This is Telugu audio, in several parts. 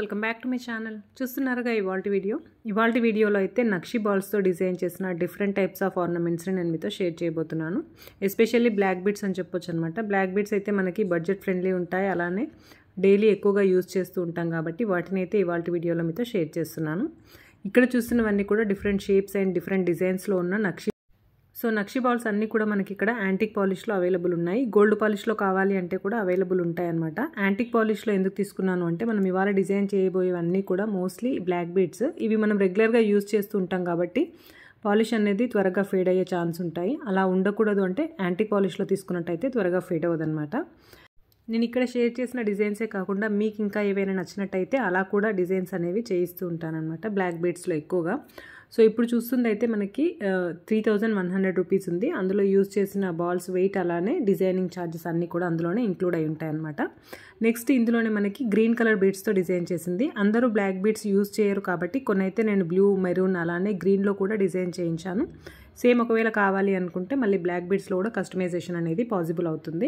welcome back to my channel చూస్తున్నారుగా ఇవాళ వీడియో ఇవాళ వీడియోలో అయితే నక్షి బాల్స్తో డిజైన్ చేసిన డిఫరెంట్ టైప్స్ ఆఫ్ ఆర్నమెంట్స్ని నేను మీతో షేర్ చేయబోతున్నాను ఎస్పెషల్లీ బ్లాక్ బీడ్స్ అని చెప్పొచ్చు అనమాట బ్లాక్ బీడ్స్ అయితే మనకి బడ్జెట్ ఫ్రెండ్లీ ఉంటాయి అలానే డైలీ ఎక్కువగా యూజ్ చేస్తూ ఉంటాం కాబట్టి వాటిని అయితే ఇవాళ వీడియోలో మీతో షేర్ చేస్తున్నాను ఇక్కడ చూస్తున్నవన్నీ కూడా డిఫరెంట్ షేప్స్ అండ్ డిఫరెంట్ డిజైన్స్లో ఉన్న నక్షి సో నక్షి బాల్స్ అన్నీ కూడా మనకి ఇక్కడ యాంటిక్ పాలిష్లో అవైలబుల్ ఉన్నాయి గోల్డ్ పాలిష్లో కావాలి అంటే కూడా అవైలబుల్ ఉంటాయి అనమాట యాంటిక్ పాలిష్లో ఎందుకు తీసుకున్నాను అంటే మనం ఇవాళ డిజైన్ చేయబోయేవన్నీ కూడా మోస్ట్లీ బ్లాక్ బీడ్స్ ఇవి మనం రెగ్యులర్గా యూజ్ చేస్తూ ఉంటాం కాబట్టి పాలిష్ అనేది త్వరగా ఫేడ్ అయ్యే ఛాన్స్ ఉంటాయి అలా ఉండకూడదు అంటే యాంటిక్ పాలిష్లో తీసుకున్నట్టయితే త్వరగా ఫేడ్ అవ్వదన్నమాట నేను ఇక్కడ షేర్ చేసిన డిజైన్సే కాకుండా మీకు ఇంకా ఏవైనా నచ్చినట్టయితే అలా కూడా డిజైన్స్ అనేవి చేయిస్తూ ఉంటానన్నమాట బ్లాక్ బీడ్స్లో ఎక్కువగా సో ఇప్పుడు చూస్తుంది అయితే మనకి three thousand one hundred rupees ఉంది అందులో యూజ్ చేసిన బాల్స్ వెయిట్ అలానే డిజైనింగ్ ఛార్జెస్ అన్నీ కూడా అందులోనే ఇంక్లూడ్ అయి ఉంటాయి అనమాట నెక్స్ట్ ఇందులోనే మనకి గ్రీన్ కలర్ బీడ్స్తో డిజైన్ చేసింది అందరూ బ్లాక్ బీడ్స్ యూజ్ చేయరు కాబట్టి కొన్ని అయితే నేను బ్లూ మెరూన్ అలానే గ్రీన్లో కూడా డిజైన్ చేయించాను సేమ్ ఒకవేళ కావాలి అనుకుంటే మళ్ళీ బ్లాక్ బీడ్స్లో కూడా కస్టమైజేషన్ అనేది పాసిబుల్ అవుతుంది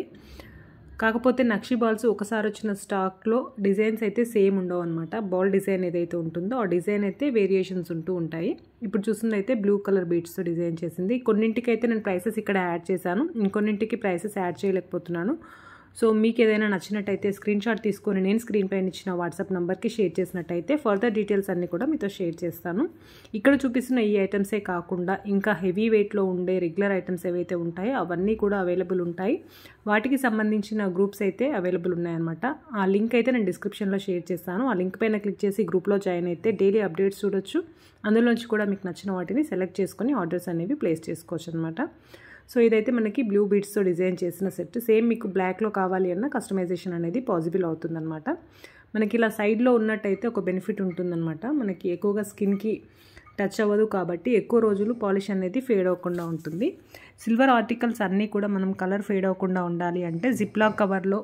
కాకపోతే నక్షి బాల్స్ ఒకసారి వచ్చిన స్టాక్లో డిజైన్స్ అయితే సేమ్ ఉండవు అనమాట బాల్ డిజైన్ ఏదైతే ఉంటుందో ఆ డిజైన్ అయితే వేరియేషన్స్ ఉంటూ ఉంటాయి ఇప్పుడు చూసింది అయితే బ్లూ కలర్ బీట్స్తో డిజైన్ చేసింది కొన్నింటికి అయితే నేను ప్రైసెస్ ఇక్కడ యాడ్ చేశాను ఇంకొన్నింటికి ప్రైసెస్ యాడ్ చేయలేకపోతున్నాను సో మీకు ఏదైనా నచ్చినట్టయితే స్క్రీన్ షాట్ తీసుకొని నేను స్క్రీన్ పైన ఇచ్చిన వాట్సాప్ నెంబర్కి షేర్ చేసినట్టయితే ఫర్దర్ డీటెయిల్స్ అన్నీ కూడా మీతో షేర్ చేస్తాను ఇక్కడ చూపిస్తున్న ఈ ఐటమ్సే కాకుండా ఇంకా హెవీ వెయిట్లో ఉండే రెగ్యులర్ ఐటమ్స్ ఏవైతే ఉంటాయో అవన్నీ కూడా అవైలబుల్ ఉంటాయి వాటికి సంబంధించిన గ్రూప్స్ అయితే అవైలబుల్ ఉన్నాయన్నమాట ఆ లింక్ అయితే నేను డిస్క్రిప్షన్లో షేర్ చేస్తాను ఆ లింక్ పైన క్లిక్ చేసి గ్రూప్లో జాయిన్ అయితే డైలీ అప్డేట్స్ చూడొచ్చు అందులోంచి కూడా మీకు నచ్చిన వాటిని సెలెక్ట్ చేసుకొని ఆర్డర్స్ అనేవి ప్లేస్ చేసుకోవచ్చు అనమాట సో ఇదైతే మనకి బ్లూ బీడ్స్తో డిజైన్ చేసిన సెట్ సేమ్ మీకు బ్లాక్లో కావాలి అన్న కస్టమైజేషన్ అనేది పాసిబుల్ అవుతుందన్నమాట మనకి ఇలా సైడ్లో ఉన్నట్టయితే ఒక బెనిఫిట్ ఉంటుందన్నమాట మనకి ఎక్కువగా స్కిన్కి టచ్ అవ్వదు కాబట్టి ఎక్కువ రోజులు పాలిష్ అనేది ఫేడ్ అవ్వకుండా ఉంటుంది సిల్వర్ ఆర్టికల్స్ అన్నీ కూడా మనం కలర్ ఫేడ్ అవ్వకుండా ఉండాలి అంటే జిప్లాక్ కవర్లో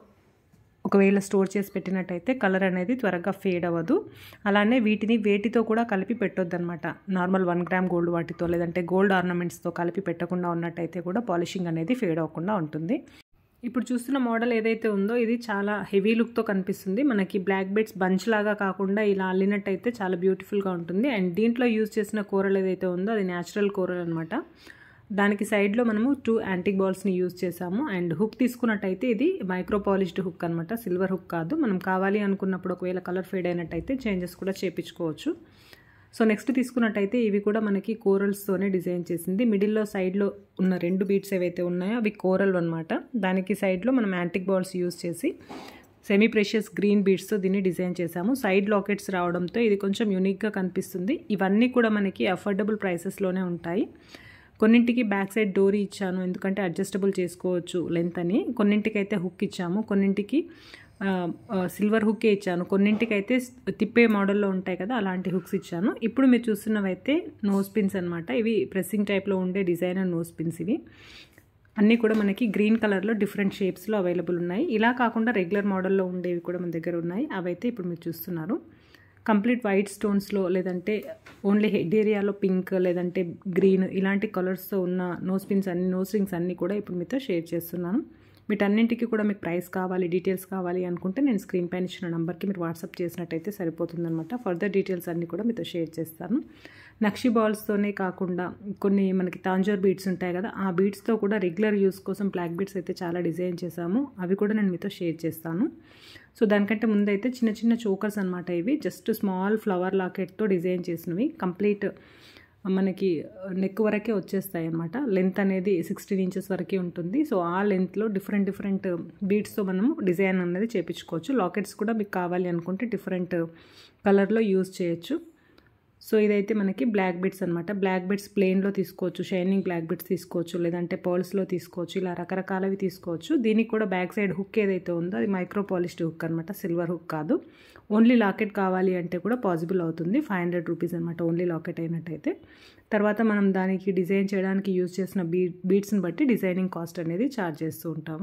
ఒకవేళ స్టోర్ చేసి పెట్టినట్టయితే కలర్ అనేది త్వరగా ఫేడ్ అవ్వదు అలానే వీటిని వేటితో కూడా కలిపి పెట్టొద్దు అనమాట నార్మల్ వన్ గ్రామ్ గోల్డ్ వాటితో లేదంటే గోల్డ్ ఆర్నమెంట్స్తో కలిపి పెట్టకుండా ఉన్నట్టయితే కూడా పాలిషింగ్ అనేది ఫేడ్ అవ్వకుండా ఉంటుంది ఇప్పుడు చూస్తున్న మోడల్ ఏదైతే ఉందో ఇది చాలా హెవీ లుక్తో కనిపిస్తుంది మనకి బ్లాక్ బెడ్స్ బంచ్ లాగా కాకుండా ఇలా అల్లినట్టయితే చాలా బ్యూటిఫుల్గా ఉంటుంది అండ్ దీంట్లో యూజ్ చేసిన కూరలు ఏదైతే ఉందో అది న్యాచురల్ కూరలు అనమాట దానికి సైడ్లో మనము టూ యాంటిక్ బాల్స్ని యూజ్ చేసాము అండ్ హుక్ తీసుకున్నట్టయితే ఇది మైక్రో పాలిష్డ్ హుక్ అనమాట సిల్వర్ హుక్ కాదు మనం కావాలి అనుకున్నప్పుడు ఒకవేళ కలర్ ఫేడ్ అయినట్టయితే చేంజెస్ కూడా చేపించుకోవచ్చు సో నెక్స్ట్ తీసుకున్నట్టయితే ఇవి కూడా మనకి కోరల్స్తోనే డిజైన్ చేసింది మిడిల్లో సైడ్లో ఉన్న రెండు బీట్స్ ఏవైతే ఉన్నాయో అవి కోరల్ అనమాట దానికి సైడ్లో మనం యాంటిక్ బాల్స్ యూజ్ చేసి సెమీ ప్రెషియస్ గ్రీన్ బీడ్స్తో దీన్ని డిజైన్ చేశాము సైడ్ లాకెట్స్ రావడంతో ఇది కొంచెం యూనిక్గా కనిపిస్తుంది ఇవన్నీ కూడా మనకి అఫోర్డబుల్ ప్రైసెస్లోనే ఉంటాయి కొన్నింటికి బ్యాక్ సైడ్ డోరీ ఇచ్చాను ఎందుకంటే అడ్జస్టబుల్ చేసుకోవచ్చు లెంత్ అని కొన్నింటికి అయితే హుక్ ఇచ్చాము కొన్నింటికి సిల్వర్ హుక్కే ఇచ్చాను కొన్నింటికి అయితే తిప్పే మోడల్లో ఉంటాయి కదా అలాంటి హుక్స్ ఇచ్చాను ఇప్పుడు మీరు చూస్తున్నవైతే నోస్ పిన్స్ అనమాట ఇవి ప్రెస్సింగ్ టైప్లో ఉండే డిజైనర్ నోస్ పిన్స్ ఇవి అన్నీ కూడా మనకి గ్రీన్ కలర్లో డిఫరెంట్ షేప్స్లో అవైలబుల్ ఉన్నాయి ఇలా కాకుండా రెగ్యులర్ మోడల్లో ఉండేవి కూడా మన దగ్గర ఉన్నాయి అవైతే ఇప్పుడు మీరు చూస్తున్నారు కంప్లీట్ వైట్ స్టోన్స్లో లేదంటే ఓన్లీ హెడ్ ఏరియాలో పింక్ లేదంటే గ్రీన్ ఇలాంటి కలర్స్తో ఉన్న నోస్ పిన్స్ అన్ని నోస్ రింగ్స్ అన్నీ కూడా ఇప్పుడు మీతో షేర్ చేస్తున్నాను వీటన్నింటికి కూడా మీకు ప్రైస్ కావాలి డీటెయిల్స్ కావాలి అనుకుంటే నేను స్క్రీన్ పైన ఇచ్చిన నెంబర్కి మీరు వాట్సాప్ చేసినట్టయితే సరిపోతుందనమాట ఫర్దర్ డీటెయిల్స్ అన్నీ కూడా మీతో షేర్ చేస్తాను నక్షి బాల్స్తోనే కాకుండా కొన్ని మనకి తాంజోర్ బీడ్స్ ఉంటాయి కదా ఆ బీడ్స్తో కూడా రెగ్యులర్ యూస్ కోసం బ్లాక్ బీడ్స్ అయితే చాలా డిజైన్ చేశాము అవి కూడా నేను మీతో షేర్ చేస్తాను సో దానికంటే ముందైతే చిన్న చిన్న చోకర్స్ అనమాట ఇవి జస్ట్ స్మాల్ ఫ్లవర్ లాకెట్తో డిజైన్ చేసినవి కంప్లీట్ మనకి నెక్ వరకే వచ్చేస్తాయి అనమాట లెంత్ అనేది సిక్స్టీన్ ఇంచెస్ వరకే ఉంటుంది సో ఆ లెంత్లో డిఫరెంట్ డిఫరెంట్ బీడ్స్తో మనము డిజైన్ అనేది చేపించుకోవచ్చు లాకెట్స్ కూడా మీకు కావాలి అనుకుంటే డిఫరెంట్ కలర్లో యూజ్ చేయొచ్చు సో ఇదైతే మనకి బ్లాక్ బిట్స్ అనమాట బ్లాక్ బిట్స్ ప్లెయిన్లో తీసుకోవచ్చు షైనింగ్ బ్లాక్ బిట్స్ తీసుకోవచ్చు లేదంటే పర్ల్స్లో తీసుకోవచ్చు ఇలా రకరకాలవి తీసుకోవచ్చు దీనికి కూడా బ్యాక్ సైడ్ హుక్ ఏదైతే ఉందో అది మైక్రో పాలిష్డ్ హుక్ అనమాట సిల్వర్ హుక్ కాదు ఓన్లీ లాకెట్ కావాలి అంటే కూడా పాసిబుల్ అవుతుంది ఫైవ్ హండ్రెడ్ రూపీస్ అనమాట ఓన్లీ లాకెట్ అయినట్టయితే తర్వాత మనం దానికి డిజైన్ చేయడానికి యూజ్ చేసిన బీ బీడ్స్ని బట్టి డిజైనింగ్ కాస్ట్ అనేది ఛార్జ్ చేస్తూ ఉంటాము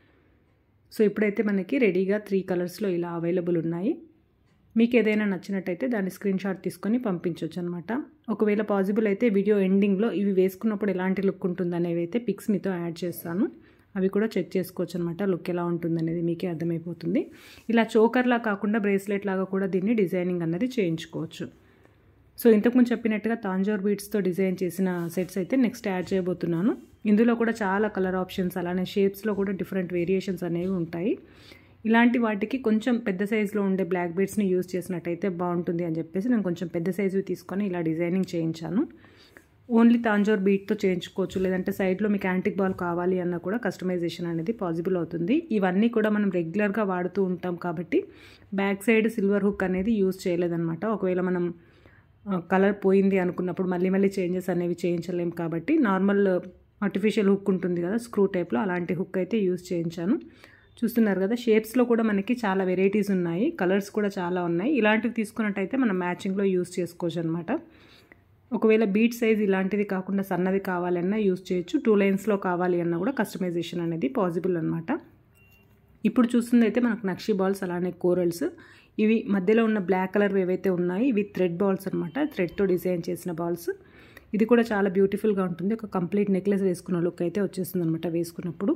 సో ఇప్పుడైతే మనకి రెడీగా త్రీ కలర్స్లో ఇలా అవైలబుల్ ఉన్నాయి మీకు ఏదైనా నచ్చినట్టయితే దాన్ని స్క్రీన్ షాట్ తీసుకొని పంపించవచ్చు అనమాట ఒకవేళ పాసిబుల్ అయితే వీడియో ఎండింగ్లో ఇవి వేసుకున్నప్పుడు ఎలాంటి లుక్ ఉంటుంది అనేవి అయితే పిక్స్ మీతో యాడ్ చేస్తాను అవి కూడా చెక్ చేసుకోవచ్చు అనమాట లుక్ ఎలా ఉంటుంది అనేది మీకే అర్థమైపోతుంది ఇలా చోకర్లా కాకుండా బ్రేస్లెట్ లాగా కూడా దీన్ని డిజైనింగ్ అన్నది చేయించుకోవచ్చు సో ఇంతకుముందు చెప్పినట్టుగా తాంజోర్ బీడ్స్తో డిజైన్ చేసిన సెట్స్ అయితే నెక్స్ట్ యాడ్ చేయబోతున్నాను ఇందులో కూడా చాలా కలర్ ఆప్షన్స్ అలానే షేప్స్లో కూడా డిఫరెంట్ వేరియేషన్స్ అనేవి ఉంటాయి ఇలాంటి వాటికి కొంచెం పెద్ద సైజులో ఉండే బ్లాక్ బీడ్స్ని యూజ్ చేసినట్టయితే బాగుంటుంది అని చెప్పేసి నేను కొంచెం పెద్ద సైజువి తీసుకొని ఇలా డిజైనింగ్ చేయించాను ఓన్లీ తాంజోర్ బీట్తో చేయించుకోవచ్చు లేదంటే సైడ్లో మీకు యాంటిక్ బాల్ కావాలి అన్న కూడా కస్టమైజేషన్ అనేది పాసిబుల్ అవుతుంది ఇవన్నీ కూడా మనం రెగ్యులర్గా వాడుతూ ఉంటాం కాబట్టి బ్యాక్ సైడ్ సిల్వర్ హుక్ అనేది యూజ్ చేయలేదన్నమాట ఒకవేళ మనం కలర్ పోయింది అనుకున్నప్పుడు మళ్ళీ మళ్ళీ చేంజెస్ అనేవి చేయించలేం కాబట్టి నార్మల్ ఆర్టిఫిషియల్ హుక్ ఉంటుంది కదా స్క్రూ టైప్లో అలాంటి హుక్ అయితే యూజ్ చేయించాను చూస్తున్నారు కదా షేప్స్లో కూడా మనకి చాలా వెరైటీస్ ఉన్నాయి కలర్స్ కూడా చాలా ఉన్నాయి ఇలాంటివి తీసుకున్నట్టయితే మనం మ్యాచింగ్లో యూజ్ చేసుకోవచ్చు అనమాట ఒకవేళ బీట్ సైజ్ ఇలాంటిది కాకుండా సన్నది కావాలన్నా యూజ్ చేయొచ్చు టూ లైన్స్లో కావాలి అన్నా కూడా కస్టమైజేషన్ అనేది పాసిబుల్ అనమాట ఇప్పుడు చూస్తుంది అయితే మనకు నక్షి బాల్స్ అలానే కోరల్స్ ఇవి మధ్యలో ఉన్న బ్లాక్ కలర్ ఏవైతే ఉన్నాయి ఇవి థ్రెడ్ బాల్స్ అనమాట థ్రెడ్తో డిజైన్ చేసిన బాల్స్ ఇది కూడా చాలా బ్యూటిఫుల్గా ఉంటుంది ఒక కంప్లీట్ నెక్లెస్ వేసుకున్న లుక్ అయితే వచ్చేస్తుంది అనమాట వేసుకున్నప్పుడు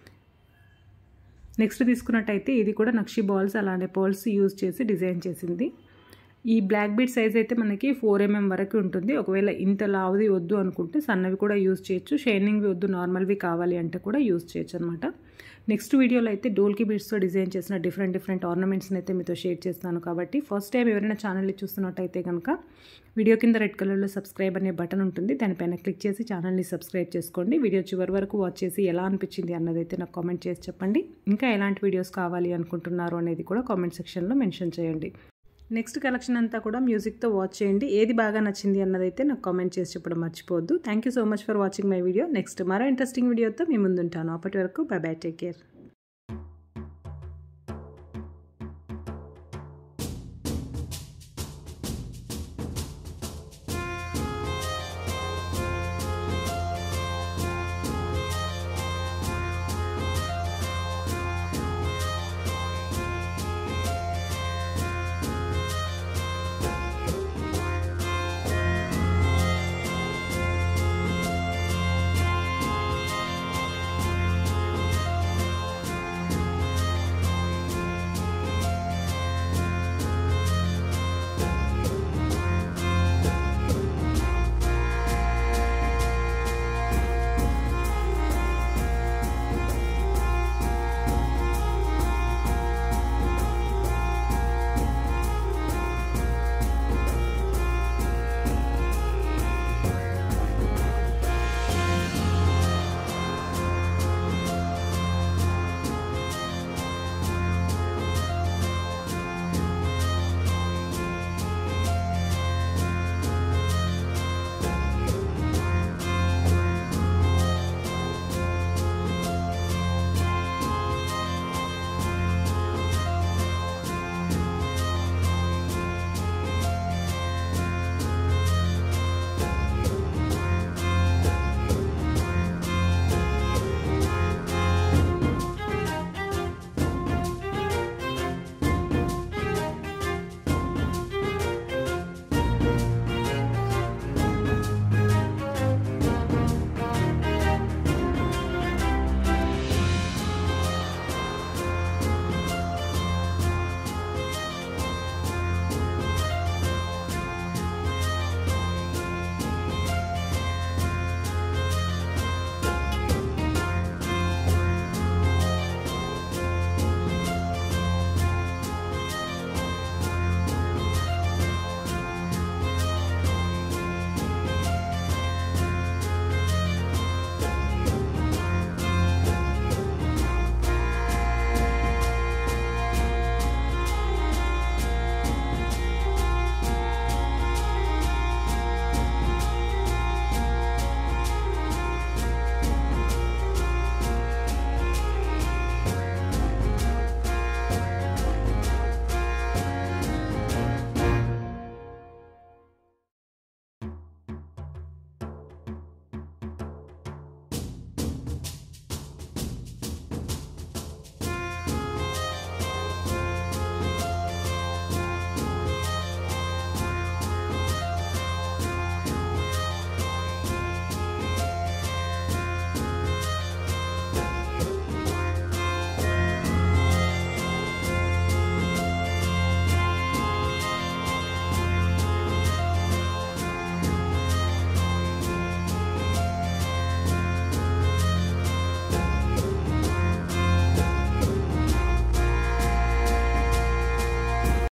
నెక్స్ట్ తీసుకున్నట్టయితే ఇది కూడా నక్షి బాల్స్ అలానే పర్ల్స్ యూజ్ చేసి డిజైన్ చేసింది ఈ బ్లాక్ బీట్ సైజ్ అయితే మనకి ఫోర్ ఎంఎం వరకు ఉంటుంది ఒకవేళ ఇంత లావుది వద్దు అనుకుంటే సన్నవి కూడా యూజ్ చేయొచ్చు షైనింగ్వి వద్దు నార్మల్వి కావాలి అంటే కూడా యూజ్ చేయొచ్చు అనమాట నెక్స్ట్ వీడియోలో అయితే డోల్కి బీడ్స్తో డిజైన్ చేసిన డిఫరెంట్ డిఫరెంట్ ఆర్నమెంట్స్ని అయితే మీతో షేర్ చేస్తాను కాబట్టి ఫస్ట్ టైం ఎవరైనా ఛానల్ని చూస్తున్నట్టయితే కనుక వీడియో కింద రెడ్ కలర్లో సబ్స్క్రైబ్ అనే బటన్ ఉంటుంది దానిపైన క్లిక్ చేసి ఛానల్ని సబ్స్క్రైబ్ చేసుకోండి వీడియో చివరి వరకు వాచ్ చేసి ఎలా అనిపించింది అన్నదైతే నాకు కామెంట్ చేసి చెప్పండి ఇంకా ఎలాంటి వీడియోస్ కావాలి అనుకుంటున్నారు అనేది కూడా కామెంట్ సెక్షన్లో మెన్షన్ చేయండి నెక్స్ట్ కలెక్షన్ అంతా కూడా మ్యూజిక్తో వాచ్ చేయండి ఏది బాగా నచ్చింది అన్నదైతే నాకు కామెంట్ చేసి చెప్పడం మర్చిపోవద్దు thank you so much for watching my video next మరో ఇంట్రెస్టింగ్ వీడియోతో మీ ముందుంటాను అప్పటి వరకు బై బై టేక్ కేర్